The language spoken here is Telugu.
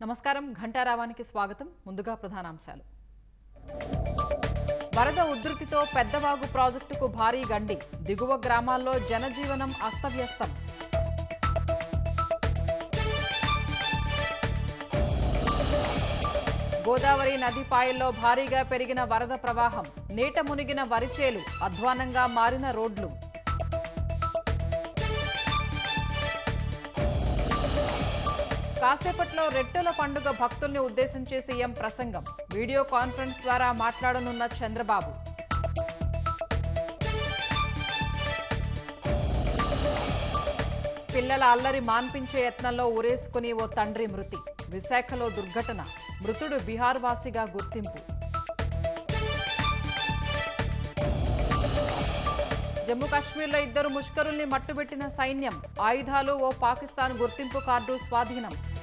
నమస్కారం ఘంటారావానికి స్వాగతం ముందుగా ప్రధానాంశాలు వరద ఉధృతితో పెద్దవాగు ప్రాజెక్టుకు భారీ గండి దిగువ గ్రామాల్లో జనజీవనం అస్తవ్యస్తం గోదావరి నది పాయల్లో భారీగా పెరిగిన వరద ప్రవాహం నీట మునిగిన వరిచేలు అధ్వానంగా మారిన రోడ్లు కాసేపట్లో రెట్టెల పండుగ భక్తుల్ని ఉద్దేశించి సీఎం ప్రసంగం వీడియో కాన్ఫరెన్స్ ద్వారా మాట్లాడనున్న చంద్రబాబు పిల్లల అల్లరి మాన్పించే యత్నంలో ఉరేసుకుని ఓ తండ్రి మృతి విశాఖలో దుర్ఘటన మృతుడు బీహార్ వాసిగా గుర్తింపు జమ్మూ కాశ్మీర్లో ఇద్దరు ముష్కరుల్ని మట్టుబెట్టిన సైన్యం ఆయుధాలు ఓ పాకిస్తాన్ గుర్తింపు కార్డు స్వాధీనం